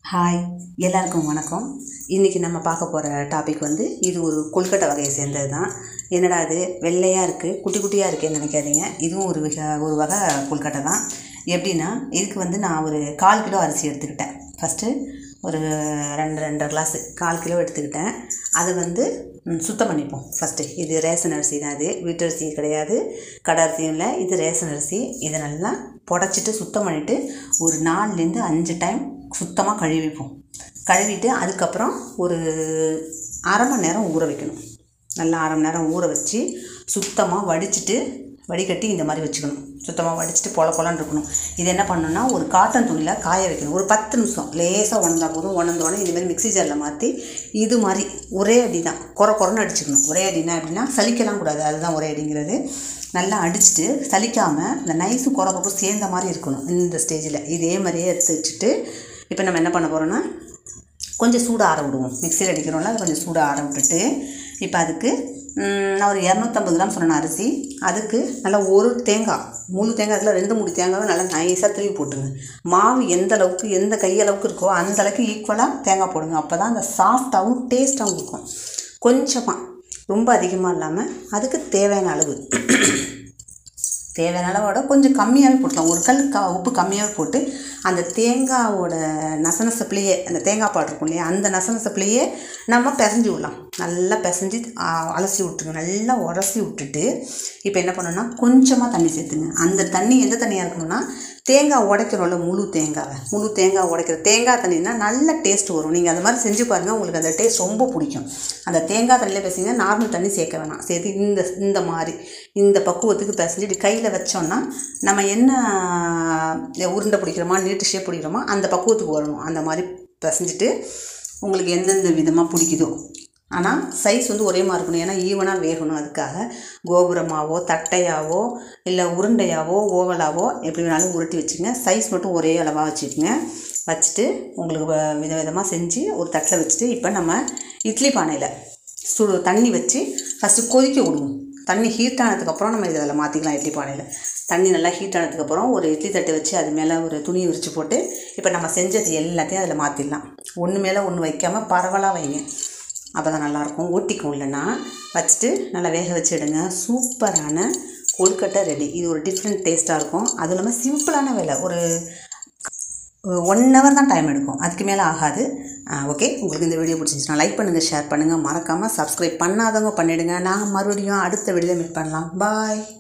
hi எல்லாருக்கும் வணக்கம் இன்றைக்கி நம்ம பார்க்க போகிற டாபிக் வந்து இது ஒரு கொல்கட்டை வகையை சேர்ந்தது தான் என்னடா இது வெள்ளையாக இருக்குது குட்டி குட்டியாக இருக்கேன்னு நினைக்காதீங்க இதுவும் ஒரு வகை ஒரு வகை கொல்கட்டை தான் எப்படின்னா இதுக்கு வந்து நான் ஒரு கால் கிலோ அரிசி எடுத்துக்கிட்டேன் ஃபஸ்ட்டு ஒரு ரெண்டு ரெண்டரை கிளாஸு கால் கிலோ எடுத்துக்கிட்டேன் அதை வந்து ம், சுத்தம் பண்ணிப்போம் ஃபஸ்ட்டு இது ரேஷன் அரிசி தான் இது வீட்டு அரிசி கிடையாது கடை அரிசியும் இல்லை இது ரேஷன் அரிசி இதை நல்லா புடச்சிட்டு சுத்தம் பண்ணிவிட்டு ஒரு நாலுலேருந்து அஞ்சு டைம் சுத்தமாக கழுவிப்போம் கழுவிட்டு அதுக்கப்புறம் ஒரு அரை மணி நேரம் ஊற வைக்கணும் நல்லா அரை மணி நேரம் ஊற வச்சு சுத்தமாக வடிச்சிட்டு வடிகட்டி இந்த மாதிரி வச்சுக்கணும் சுத்தமாக வடிச்சிட்டு பொல பொலன்னு இருக்கணும் இது என்ன பண்ணணும்னா ஒரு காட்டன் துணியில் காய வைக்கணும் ஒரு பத்து நிமிஷம் லேசாக உணர்ந்தா போதும் உணர்ந்த உடனே இந்த மாதிரி மிக்ஸி ஜாரில் மாற்றி இது மாதிரி ஒரே அடி தான் குறை குறைன்னு அடிச்சுக்கணும் ஒரே அடினா எப்படின்னா சலிக்கலாம் கூடாது அதுதான் ஒரே அடிங்கிறது நல்லா அடிச்சுட்டு சலிக்காமல் இந்த நைஸு குறை குறை சேர்ந்த மாதிரி இருக்கணும் இந்த ஸ்டேஜில் இதே மாதிரியே எடுத்து வச்சுட்டு இப்போ நம்ம என்ன பண்ண போகிறோன்னா கொஞ்சம் சூடு ஆற விடுவோம் மிக்சியில் அடிக்கிறோம்ல அதை கொஞ்சம் சூடு ஆற விட்டுட்டு இப்போ அதுக்கு ம், நான் ஒரு இரநூத்தம்பது கிராம் சொன்னேன் அரிசி அதுக்கு நல்லா ஒரு தேங்காய் முழு தேங்காய் இருக்குல்ல ரெண்டு மூணு தேங்காவை நல்லா நைஸாக திருவி போட்டுருங்க மாவு எந்த அளவுக்கு எந்த கையளவுக்கு இருக்கோ அந்த அளவுக்கு ஈக்குவலாக தேங்காய் போடுங்க அப்போ தான் அந்த சாஃப்டாகவும் டேஸ்ட்டாகவும் இருக்கும் கொஞ்சமாக ரொம்ப அதிகமாக இல்லாமல் அதுக்கு தேவையான அளவு தேவையான அளவோட கொஞ்சம் கம்மியாகவே போட்டலாம் ஒரு கல் க உப்பு கம்மியாகவே போட்டு அந்த தேங்காவோட நசநசப்புலேயே அந்த தேங்காய் பால் இருக்கும் இல்லையா அந்த நசநசப்புலேயே நம்ம பிசைஞ்சு விடலாம் நல்லா பிசைஞ்சு ஆ, அலசி விட்டுருங்க நல்லா உரசி விட்டுட்டு இப்போ என்ன பண்ணணும்னா கொஞ்சமாக தண்ணி சேர்த்துங்க அந்த தண்ணி எந்த தண்ணியாக இருக்கணும்னா தேங்காய் உடைக்கிறோம்ல முழு தேங்காவை முழு தேங்காய் உடைக்கிற தேங்காய் தண்ணினா நல்ல டேஸ்ட் வரும் நீங்கள் அந்த மாதிரி செஞ்சு பாருங்கள் உங்களுக்கு அந்த டேஸ்ட் ரொம்ப பிடிக்கும் அந்த தேங்காய் தண்ணியில் பேசுங்க நார்மல் தண்ணி சேர்க்க வேணாம் சேர்த்து இந்த இந்த மாதிரி இந்த பக்குவத்துக்கு பிசைஞ்சிட்டு கையில் வச்சோன்னா நம்ம என்ன உருண்டை பிடிக்கிறோமா நீட்டு ஷேப் பிடிக்கிறோமோ அந்த பக்குவத்துக்கு வரணும் அந்த மாதிரி பிசைஞ்சிட்டு உங்களுக்கு எந்தெந்த விதமாக பிடிக்குதோ ஆனால் சைஸ் வந்து ஒரே மாதிரி இருக்கணும் ஏன்னா ஈவனாக வேகணும் அதுக்காக கோபுரமாவோ தட்டையாவோ இல்லை உருண்டையாவோ ஓவலாவோ எப்படி வேணாலும் உருட்டி வச்சுங்க சைஸ் மட்டும் ஒரே அளவாக வச்சுக்கோங்க வச்சுட்டு உங்களுக்கு வ- விதவிதமாக செஞ்சு ஒரு தட்டில் வச்சுட்டு இப்போ நம்ம இட்லி பானையில் சுடு தண்ணி வச்சு ஃபஸ்ட்டு கொதிக்க விடுவோம் தண்ணி ஹீட் ஆனதுக்கப்புறம் நம்ம இதில் மாற்றிக்கலாம் இட்லி பானையில் தண்ணி நல்லா ஹீட் ஆனதுக்கப்புறம் ஒரு இட்லி தட்டு வச்சு அது மேலே ஒரு துணியை விரித்து போட்டு இப்போ நம்ம செஞ்சது எல்லாத்தையும் அதில் மாற்றிடலாம் ஒன்று மேலே ஒன்று வைக்காமல் பரவலாக வைங்க அப்போ தான் நல்லாயிருக்கும் ஒட்டிக்கும் இல்லைன்னா வச்சுட்டு நல்லா வேக வச்சு எடுங்க சூப்பரான கொழுக்கட்டை ரெடி இது ஒரு டிஃப்ரெண்ட் டேஸ்ட்டாக இருக்கும் அதுவும் இல்லாமல் சிம்பிளான வேலை ஒரு ஒன் ஹவர் தான் டைம் எடுக்கும் அதுக்கு மேலே ஆகாது ஓகே உங்களுக்கு இந்த வீடியோ பிடிச்சிருந்துச்சுன்னா லைக் பண்ணுங்கள் ஷேர் பண்ணுங்கள் மறக்காமல் சப்ஸ்கிரைப் பண்ணாதவங்க பண்ணிவிடுங்க நான் மறுபடியும் அடுத்த வீடியோவில் மீட் பண்ணலாம் பாய்